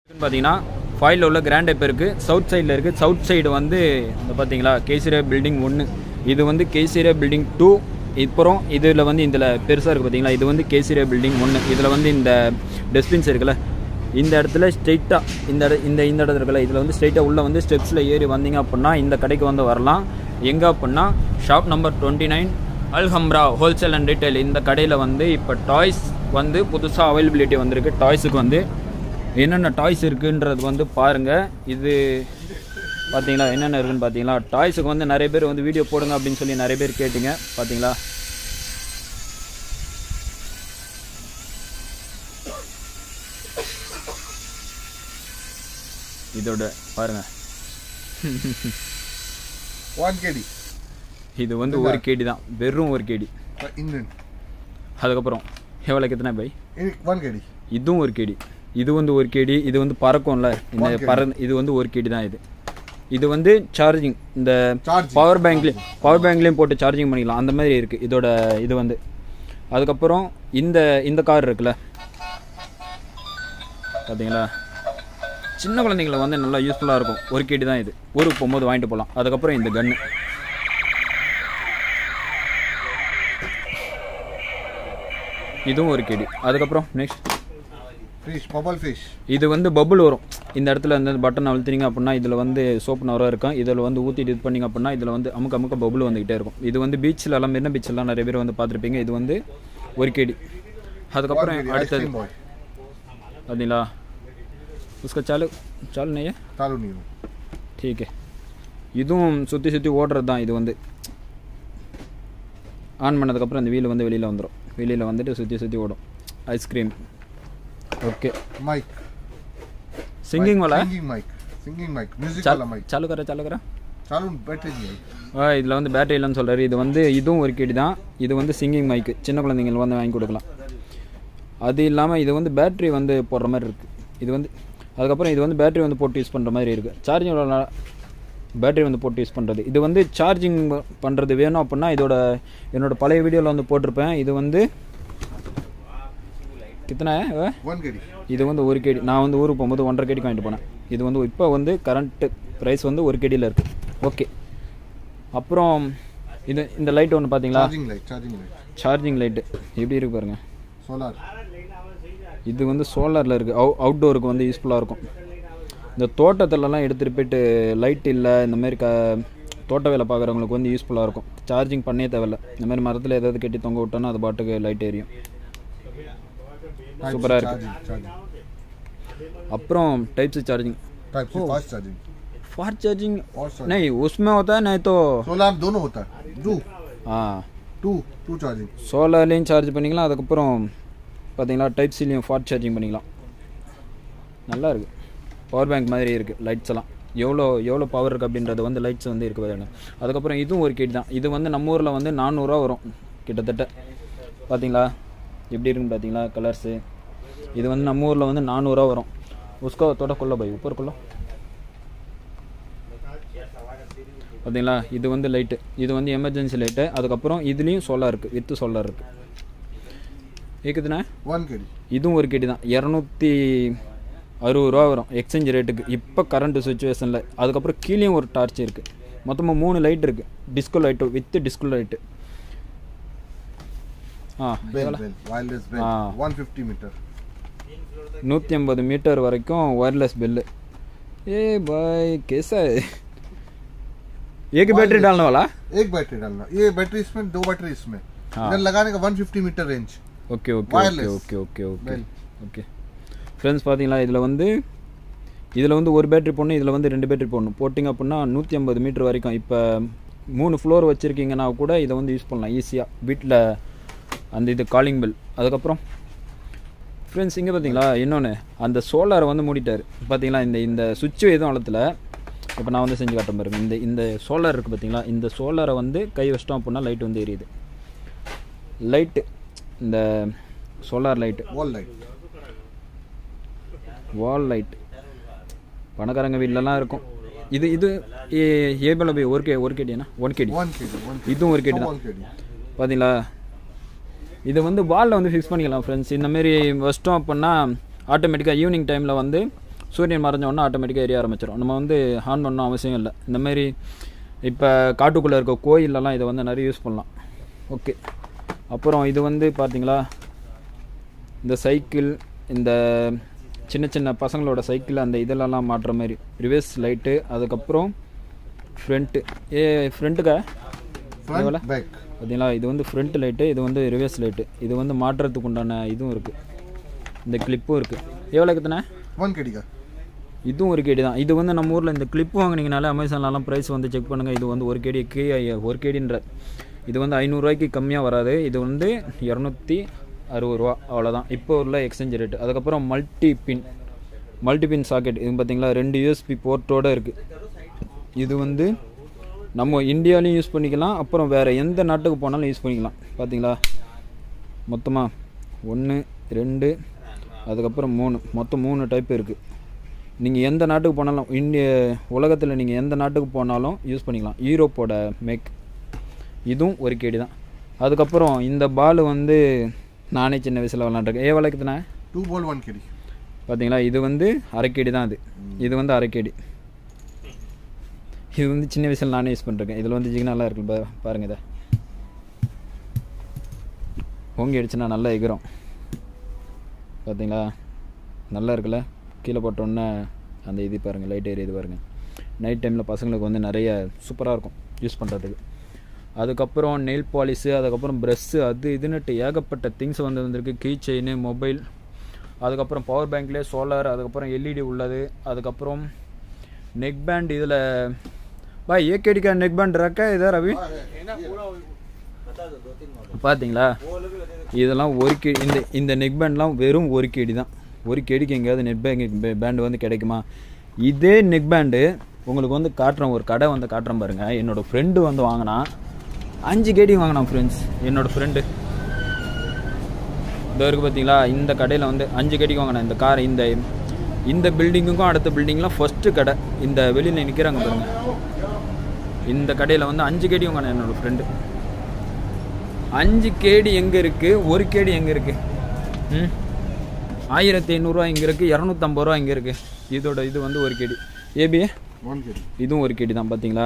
பார்த்தீங்கன்னா ஃபாயில் உள்ள grand type இருக்குது சவுத் சைடில் இருக்குது சவுத் சைடு வந்து இந்த பார்த்தீங்களா கேசரியா பில்டிங் ஒன்று இது வந்து கேசரியா பில்டிங் டூ அப்புறம் இதில் வந்து இதில் பெருசாக இருக்குது பார்த்தீங்களா இது வந்து கேசரியா பில்டிங் ஒன்று இதில் வந்து இந்த டஸ்ட்பின்ஸ் இருக்குல்ல இந்த இடத்துல ஸ்ட்ரெயிட்டாக இந்த இட இந்த இந்த இடத்துல இருக்குல்ல இதில் வந்து ஸ்ட்ரெயிட்டாக உள்ளே வந்து ஸ்டெப்ஸில் ஏறி வந்தீங்க அப்படின்னா இந்த கடைக்கு வந்து வரலாம் எங்கே அப்படின்னா shop number twenty nine Alhamra wholesale and retail இந்த கடையில் வந்து இப்போ டாய்ஸ் வந்து புதுசாக அவைலபிலிட்டி வந்திருக்கு டாய்ஸுக்கு வந்து என்னென்ன டாய்ஸ் இருக்குன்றது வந்து பாருங்கள் இது பார்த்தீங்களா என்னென்ன இருக்குன்னு பார்த்தீங்களா டாய்ஸுக்கு வந்து நிறைய பேர் வந்து வீடியோ போடுங்க அப்படின்னு சொல்லி நிறைய பேர் கேட்டிங்க பார்த்தீங்களா இதோட பாருங்க One KD. இது வந்து ஒரு கேடி தான் வெறும் ஒரு கேடி Uh, Indian. அதுக்கப்புறம் எவ்வளோக்கு எத்தனை பை In one KD. இதுவும் ஒரு கேடி இது வந்து ஒரு கேடி இது வந்து பறக்கும்ல இந்த One KD. பற இது வந்து ஒரு கேடி தான் இது இது வந்து சார்ஜிங் இந்த Charging. பவர் பேங்க்லேயும் பவர் பேங்க்லேயும் போட்டு சார்ஜிங் பண்ணிக்கலாம் அந்த மாதிரி இருக்குது இதோட இது வந்து அதுக்கப்புறம் இந்த இந்த கார் இருக்குல்ல பார்த்தீங்களா சின்ன குழந்தைங்களை வந்து நல்லா யூஸ்ஃபுல்லாக இருக்கும் ஒரு கேடி தான் இது ஊருக்கு போகும்போது வாங்கிட்டு போகலாம் அதுக்கப்புறம் இந்த கன்று இதுவும் ஒரு கேடி அதுக்கப்புறம் நெக்ஸ்ட் Fish, bubble fish. இது வந்து பபுள் வரும் இந்த இடத்துல இந்த பட்டன் அழுத்தினீங்க அப்படின்னா இதில் வந்து சோப்பு நவராக இருக்கும் இதில் வந்து ஊற்றிட்டு இது பண்ணிங்க அப்படின்னா இதில் வந்து அமுக்க அமுக்க பபுள் வந்துக்கிட்டே இருக்கும் இது வந்து பீச்சில் எல்லாம் மெரினா பீச்செல்லாம் நிறைய பேர் வந்து பார்த்துருப்பீங்க இது வந்து ஒரு கேடி அதுக்கப்புறம் One KD. Ice அடுத்தது cream boy. பார்த்தீங்களா உஸ்கா சாலு சாலு நெய்ய Talu Nero. ठीक है இதுவும் சுற்றி சுற்றி ஓடுறது தான் இது வந்து ஆன் பண்ணதுக்கப்புறம் இந்த வீல் வந்து வெளியில் வந்துடும் வெளியில் வந்துட்டு சுற்றி சுற்றி ஓடும் ஐஸ்கிரீம் ஓகே Mic. சிங்கிங் வாலா Singing mic. Singing mic. Music चाल वाला mic. चालू करा चालू करा Talu battery नहीं है. இதில் வந்து பேட்டரி இல்லைன்னு சொல்கிறாரு இது வந்து இதுவும் ஒரு கேடி தான் இது வந்து சிங்கிங் மைக்கு சின்ன குழந்தைங்களுக்கு வந்து வாங்கி கொடுக்கலாம் அது இல்லாமல் இது வந்து பேட்டரி வந்து போடுற மாதிரி இருக்குது இது வந்து அதுக்கப்புறம் இது வந்து பேட்டரி வந்து போட்டு யூஸ் பண்ணுற மாதிரி இருக்குது சார்ஜிங் பேட்டரி வந்து போட்டு யூஸ் பண்ணுறது இது வந்து சார்ஜிங் பண்ணுறது வேணும் அப்படின்னா இதோட என்னோட பழைய வீடியோவில் வந்து போட்டிருப்பேன் இது வந்து கித்தனை One KD. இது வந்து ஒரு கேடி நான் வந்து ஊருக்கு போகும்போது ஒன்றரை கேடிக்கு வாங்கிட்டு போனேன் இது வந்து இப்போ வந்து கரண்ட்டு ப்ரைஸ் வந்து ஒரு கேடியில் இருக்குது ஓகே அப்புறம் இது இந்த லைட் ஒன்று பார்த்தீங்களா Charging light. Charging light. Charging light எப்படி இருக்கு பாருங்க Solar. இது வந்து சோலாரில் இருக்குது அவு அவுட்டோருக்கு வந்து யூஸ்ஃபுல்லாக இருக்கும் இந்த தோட்டத்துலலாம் எடுத்துகிட்டு போயிட்டு லைட் இல்லை இந்த மாதிரி க தோட்ட வேலை பார்க்குறவங்களுக்கு வந்து யூஸ்ஃபுல்லாக இருக்கும் சார்ஜிங் பண்ணே தேவையில்ல இந்த மாதிரி மரத்தில் ஏதாவது கட்டி தொங்க விட்டோன்னா அது பாட்டுக்கு லைட் எரியும் Type Super C இருக்கு. charging. Charging. அப்புறம் types charging Type C fast charging. Fast charging Fast charging. नहीं उसमें होता है नहीं तो Solar दोनों होता है. Two. हाँ Two. Two charging. சோலார்லேயும் சார்ஜ் பண்ணிக்கலாம் அதுக்கப்புறம் பார்த்தீங்களா டைப் சிலையும் ஃபாஸ்ட் சார்ஜிங் பண்ணிக்கலாம் நல்லா இருக்குது பவர் பேங்க் மாதிரி இருக்குது லைட்ஸ் எல்லாம் எவ்வளோ எவ்வளோ பவர் இருக்குது அப்படின்றது வந்து லைட்ஸ் வந்து இருக்குது பாருங்க அதுக்கப்புறம் இதுவும் ஒரு கிட் தான் இது வந்து நம்ம ஊரில் வந்து நானூறுரூவா வரும் கிட்டத்தட்ட பார்த்தீங்களா எப்படி இருக்குன்னு பார்த்தீங்களா கலர்ஸு இது வந்து நம்ம ஊரில் வந்து நானூறுரூவா வரும் உஸ்கோ தோட கொள்ள பை உப்பர் கொள்ள பார்த்தீங்களா இது வந்து லைட்டு இது வந்து எமர்ஜென்சி லைட்டு அதுக்கப்புறம் இதுலேயும் சோலார் இருக்குது வித்து சோலார் இருக்குது ஏக்குதுண்ணா One KD. இதுவும் ஒரு கேட்டி தான் இரநூத்தி அறுபது ரூபா வரும் எக்ஸ்சேஞ்ச் ரேட்டுக்கு இப்போ கரண்ட் சுச்சுவேஷனில் அதுக்கப்புறம் கீழேயும் ஒரு டார்ச் இருக்குது மொத்தமாக மூணு லைட் இருக்குது disco light with disco light ஆ Bell. Bell. Wireless bell. Ah. 150 meter. நூற்றி ஐம்பது மீட்டர் வரைக்கும் ஒயர்லெஸ் பெல்லு ஏ பாய் கேசா एक बैटरी डालने वाला एक बैटरी डालना ये बैटरी इसमें दो बैटरी इसमें हाँ। इधर लगाने का 150 meter range okay okay okay Wireless. Okay okay okay Bell. Okay friends பார்த்தீங்களா இதில் வந்து இதில் வந்து ஒரு பேட்டரி போடணும் இதில் வந்து ரெண்டு பேட்டரி போடணும் போட்டிங்க அப்படின்னா நூற்றி ஐம்பது மீட்டர் வரைக்கும் இப்போ மூணு ஃப்ளோர் வச்சுருக்கீங்கன்னா கூட இதை வந்து யூஸ் பண்ணலாம் ஈஸியாக வீட்டில் அந்த இது காலிங் பெல் அதுக்கப்புறம் ஃப்ரெண்ட்ஸ் இங்கே பார்த்தீங்களா இன்னொன்று அந்த சோலாரை வந்து மூடிட்டார் பார்த்தீங்களா இந்த இந்த சுவிட்ச் எதுவும் வளர்த்துல இப்போ நான் வந்து செஞ்சு காட்டுறேன் பாருங்க இந்த இந்த சோலார் இருக்குது பார்த்தீங்களா இந்த சோலாரை வந்து கை வச்சிட்டோம் அப்படின்னா லைட் வந்து எரியுது லைட்டு இந்த solar light wall light wall light பணக்காரங்க வீட்டிலலாம் இருக்கும் இது இது ஏபிள் போய் ஒரு கே ஒரு கேடியாண்ணா one KG one kg one kg இதுவும் ஒரு கேடி தான் one kg பார்த்தீங்களா இது வந்து வாலில் வந்து ஃபிக்ஸ் பண்ணிக்கலாம் ஃப்ரெண்ட்ஸ் இந்தமாரி வச்சிட்டோம் அப்படின்னா ஆட்டோமேட்டிக்காக ஈவினிங் டைமில் வந்து சூரியன் மறைஞ்ச உடனே ஆட்டோமேட்டிக்காக எரிய ஆரம்பிச்சிடும் நம்ம வந்து ஆன் பண்ணணும் அவசியம் இல்லை இந்த மாதிரி இப்போ காட்டுக்குள்ளே இருக்க கோயிலெல்லாம் இதை வந்து நிறைய யூஸ் பண்ணலாம் ஓகே அப்புறம் இது வந்து பார்த்தீங்களா இந்த சைக்கிள் இந்த சின்ன சின்ன பசங்களோட சைக்கிள் அந்த இதெல்லாம் மாட்டுற மாதிரி ரிவர்ஸ் லைட்டு அதுக்கப்புறம் ஃப்ரண்ட்டு ஏ ஃப்ரண்ட்டுக்கா Front, back. பார்த்தீங்களா இது வந்து ஃப்ரண்ட் லைட்டு இது வந்து ரிவர்ஸ் லைட்டு இது வந்து மாட்டுறதுக்கு உண்டான இதுவும் இருக்குது இந்த கிளிப்பும் இருக்குது எவ்வளோ எத்தனை One kg का இதுவும் ஒரு கேடி தான் இது வந்து நம்ம ஊரில் இந்த கிளிப் வாங்குனீங்கனாலே அமேசான்லலாம் ப்ரைஸ் வந்து செக் பண்ணுங்கள் இது வந்து ஒரு கேடிக்கு ஒரு கேடின்ற இது வந்து ஐநூறுரூவாய்க்கு கம்மியாக வராது இது வந்து இரநூத்தி அறுபது ரூபா அவ்வளோதான் இப்போ உள்ள எக்ஸ்சேஞ்ச் ரேட் அதுக்கப்புறம் multi pin multi pin socket இது பார்த்தீங்களா ரெண்டு யூஎஸ்பி போர்ட்டோடு இருக்குது இது வந்து நம்ம இந்தியாலையும் யூஸ் பண்ணிக்கலாம் அப்புறம் வேறு எந்த நாட்டுக்கு போனாலும் யூஸ் பண்ணிக்கலாம் பார்த்தீங்களா மொத்தமாக ஒன்று ரெண்டு அதுக்கப்புறம் மூணு மொத்தம் மூணு டைப் இருக்குது நீங்கள் எந்த நாட்டுக்கு போனாலும் இந்திய உலகத்தில் நீங்கள் எந்த நாட்டுக்கு போனாலும் யூஸ் பண்ணிக்கலாம் யூரோப்போட மேக் இதுவும் ஒரு கேடி தான் அதுக்கப்புறம் இந்த பால் வந்து நானே சின்ன வயசில் விளாண்டுருக்கேன் ஏ விளக்குதுண்ணே Two ball, one kg. பார்த்தீங்களா இது வந்து அரைக்கேடி தான் அது இது வந்து அரைக்கேடி இது வந்து சின்ன வயசில் நானே யூஸ் பண்ணிருக்கேன் இதில் வந்து ஜிக்னாலாம் இருக்கு பா பாருங்க இதை ஓங்கி அடிச்சுன்னா நல்லா எகிறோம் பார்த்தீங்களா நல்லா இருக்குல்ல கீழே போட்டோன்னே அந்த இது பாருங்கள் லைட் எரியுது பாருங்கள் நைட் டைமில் பசங்களுக்கு வந்து நிறைய சூப்பராக இருக்கும் யூஸ் பண்ணுறதுக்கு அதுக்கப்புறம் நெயில் பாலிஷு அதுக்கப்புறம் ப்ரெஷ்ஷு அது இதுன்னுட்டு ஏகப்பட்ட திங்ஸ் வந்து வந்திருக்கு கீ செயின் மொபைல் அதுக்கப்புறம் பவர் பேங்க்லேயே சோலார் அதுக்கப்புறம் எல்இடி உள்ளது அதுக்கப்புறம் நெக் பேண்ட் இதில் பா ஏகேடி का नेक बैंड रखा है इधर अभी பார்த்தீங்களா இதெல்லாம் ஒரு கே இந்த இந்த நெக் பேண்ட்லாம் வெறும் ஒரு கேடி தான் ஒரு கேடிக்கு எங்கேயாவது நெட் பேங்க் பேண்ட் வந்து கிடைக்குமா இதே நெக் பேண்டு உங்களுக்கு வந்து காட்டுறேன் ஒரு கடை வந்து காட்டுறேன் பாருங்க என்னோட ஃப்ரெண்டு வந்து வாங்கினா அஞ்சு கேடி வாங்கினான் ஃப்ரெண்ட்ஸ் என்னோட ஃப்ரெண்டு இந்த இருக்கு பார்த்தீங்களா இந்த கடையில் வந்து அஞ்சு கடிக்கு வாங்கினேன் இந்த கார் இந்த இந்த பில்டிங்குக்கும் அடுத்த பில்டிங்லாம் ஃபஸ்ட்டு கடை இந்த வெளியில் நிற்கிறாங்க பாருங்க இந்த கடையில் வந்து அஞ்சு கேடி வாங்கினேன் என்னோட ஃப்ரெண்டு அஞ்சு கேடி எங்கே இருக்குது ஒரு கேடி எங்கே இருக்குது ம் ஆயிரத்தி ஐநூறுரூவா இங்கே இருக்குது இரநூத்தம்பது ரூபா இங்கே இருக்குது இதோட இது வந்து ஒரு கேடி ஏபி One kg. இதுவும் ஒரு கேடி தான் பார்த்தீங்களா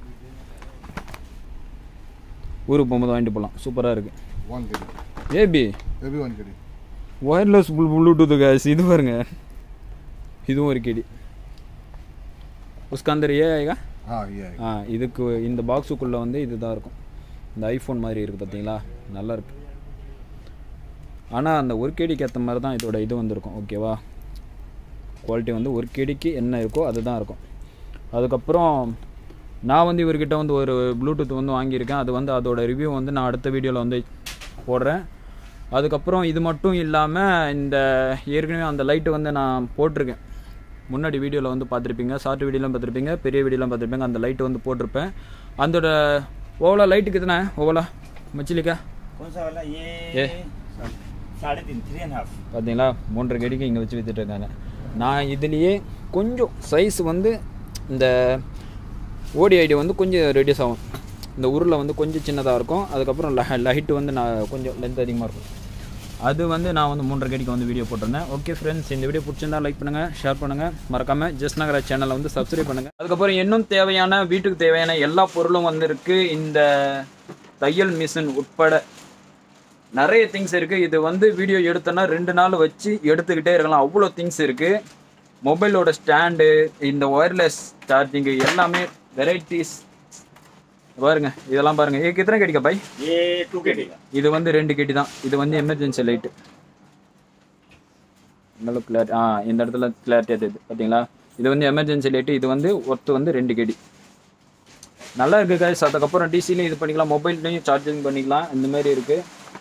ஊருக்கு போகும்போது வாங்கிட்டு போகலாம் சூப்பராக இருக்குது One kg. ஏபி Maybe one kg. Wireless Bluetooth case இது பாருங்க இதுவும் ஒரு கேடி உஸ்கா அந்தர் ஏ ஆயிகா हाँ ये आएगा ஆ இதுக்கு இந்த பாக்ஸுக்குள்ளே வந்து இதுதான் இருக்கும் இந்த ஐஃபோன் மாதிரி இருக்குது பார்த்தீங்களா நல்லா இருக்கு ஆனால் அந்த ஒரு கேடிக்கு ஏற்ற மாதிரி தான் இதோட இது வந்திருக்கும் ஓகேவா குவாலிட்டி வந்து ஒரு கேடிக்கு என்ன இருக்கோ அதுதான் இருக்கும் அதுக்கப்புறம் நான் வந்து இவர்கிட்ட வந்து ஒரு ப்ளூடூத் வந்து வாங்கியிருக்கேன் அது வந்து அதோட ரிவ்யூ வந்து நான் அடுத்த வீடியோவில் வந்து போடுறேன் அதுக்கப்புறம் இது மட்டும் இல்லாமல் இந்த ஏற்கனவே அந்த லைட்டு வந்து நான் போட்டிருக்கேன் முன்னாடி வீடியோவில் வந்து பார்த்துருப்பீங்க ஷார்ட் வீடியோலாம் பார்த்துருப்பீங்க பெரிய வீடியோலாம் பார்த்துருப்பீங்க அந்த லைட்டு வந்து போட்டிருப்பேன் அதோட ஓவலா லைட்டுக்கு தானே ஓவலா மச்சிலிக்கா कौन सा वाला ये ये। साढ़े तीन थ्री एंड हाफ பார்த்தீங்களா மூன்றரை கடிக்கு இங்கே வச்சு வித்துட்டு இருக்காங்க நான் இதுலேயே கொஞ்சம் சைஸ் வந்து இந்த ஓடி ஐடி வந்து கொஞ்சம் ரெடியூஸ் ஆகும் இந்த உருளை வந்து கொஞ்சம் சின்னதாக இருக்கும் அதுக்கப்புறம் லைட்டு வந்து நான் கொஞ்சம் லென்த் அதிகமாக இருக்கும் அது வந்து நான் வந்து மூன்றரை கடிக்கு வந்து வீடியோ போட்டிருந்தேன் ஓகே ஃப்ரெண்ட்ஸ் இந்த வீடியோ பிடிச்சிருந்தா லைக் பண்ணுங்கள் ஷேர் பண்ணுங்கள் மறக்காமல் ஜஸ்ட் நகர சேனலை வந்து சப்ஸ்கிரைப் பண்ணுங்கள் அதுக்கப்புறம் இன்னும் தேவையான வீட்டுக்கு தேவையான எல்லா பொருளும் வந்திருக்கு இந்த தையல் மிஷின் உட்பட நிறைய திங்ஸ் இருக்குது இது வந்து வீடியோ எடுத்தோன்னா ரெண்டு நாள் வச்சு எடுத்துக்கிட்டே இருக்கலாம் அவ்வளோ திங்ஸ் இருக்குது மொபைலோட ஸ்டாண்டு இந்த ஒயர்லெஸ் சார்ஜிங்கு எல்லாமே வெரைட்டிஸ் பாருங்க இதெல்லாம் பாருங்க ஏ எத்தனை கடிக்கா பாய் ये टू के डी का இது வந்து ரெண்டு கெட்டி தான் இது வந்து எமர்ஜென்சி லைட்டு நல்ல கிளாரிட்டி ஆ இந்த இடத்துல கிளாரிட்டியாக தெரியுது பார்த்தீங்களா இது வந்து எமர்ஜென்சி லைட்டு இது வந்து ஒர்த்து வந்து ரெண்டு கெடி நல்லா இருக்கு guys அதுக்கப்புறம் டிசிலையும் இது பண்ணிக்கலாம் மொபைல்லையும் சார்ஜிங் பண்ணிக்கலாம் இந்த மாதிரி இருக்கு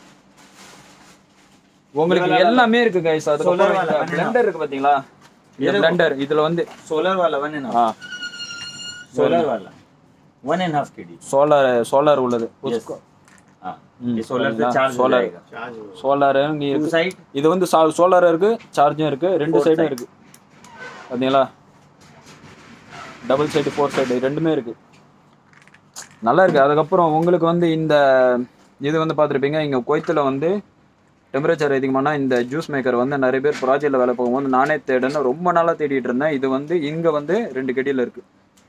உங்களுக்கு எல்லாமே இருக்கு கைஸ் அதுக்கப்புறம் Solar वाला, பிளண்டர் இருக்கு பாத்தீங்களா இந்த பிளண்டர் இதுல வந்து सोलर वाला one and a half solar वाला one and half K G solar solar உள்ளது हाँ हम्म, ये सोलर से हाँ, चार्ज हो solar। जाएगा சோலார் टू இருக்கு साइड இது வந்து சோலார் இருக்கு சார்ஜும் இருக்கு ரெண்டு Four சைடும் side. இருக்கு பார்த்தீங்களா டபுள் சைடு ஃபோர் சைடு ரெண்டுமே இருக்கு நல்லா இருக்கு அதுக்கப்புறம் உங்களுக்கு வந்து இந்த இது வந்து பார்த்துருப்பீங்க இங்கே குவைத்தில் வந்து டெம்பரேச்சர் அதிகமானா இந்த ஜூஸ் மேக்கர் வந்து நிறைய பேர் ப்ராஜெக்டில் வேலை போகும்போது நானே தேடுன்னு ரொம்ப நாளாக தேடிட்டு இருந்தேன் இது வந்து இங்கே வந்து ரெண்டு கெடியில் இருக்குது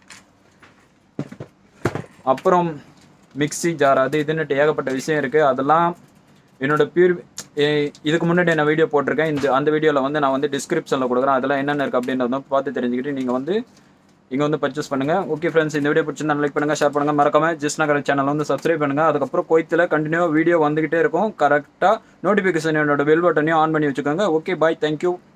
அப்புறம் மிக்ஸி ஜார் அது இதுன்னுட்டு ஏகப்பட்ட விஷயம் இருக்குது அதெல்லாம் என்னோட பியூர் இதுக்கு முன்னாடி நான் வீடியோ போட்டிருக்கேன் இந்த அந்த வீடியோவில் வந்து நான் வந்து டிஸ்கிரிப்ஷனில் கொடுக்குறேன் அதெல்லாம் என்னென்ன இருக்குது அப்படின்றத பார்த்து தெரிஞ்சுக்கிட்டு நீங்கள் வந்து இங்கே வந்து பர்ச்சேஸ் பண்ணுங்கள் ஓகே ஃப்ரெண்ட்ஸ் இந்த வீடியோ பிடிச்சிருந்தா லைக் பண்ணுங்கள் ஷேர் பண்ணுங்கள் மறக்காம ஜிஸ் நகர் சேனல் வந்து சப்ஸ்கிரைப் பண்ணுங்கள் அதுக்கப்புறம் கோயத்தில் கண்டினியூ வீடியோ வந்துகிட்டே இருக்கும் கரெக்டாக நோட்டிஃபிகேஷன் என்னோட பெல் பட்டனையும் ஆன் பண்ணி வச்சுக்கோங்க ஓகே பாய் தேங்க்யூ